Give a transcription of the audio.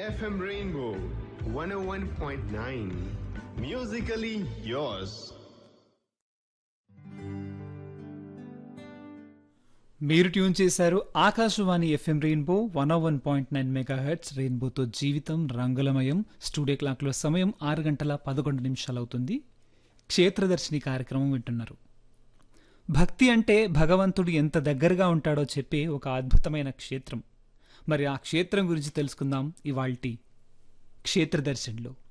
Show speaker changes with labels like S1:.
S1: FM Rainbow 101.9. Musically yours.
S2: మీరు tune చేశారు Akashvani FM rainbow one one point nine mega hits రెయిన్బోతో జీవితం రంగులమయం స్టూడియో క్లాక్లో సమయం ఆరు గంటల పదకొండు నిమిషాలు అవుతుంది క్షేత్రదర్శిని కార్యక్రమం వింటున్నారు భక్తి అంటే భగవంతుడు ఎంత దగ్గరగా ఉంటాడో చెప్పే ఒక అద్భుతమైన క్షేత్రం మరి ఆ క్షేత్రం గురించి తెలుసుకుందాం ఇవాల్టి క్షేత్రదర్శన్లో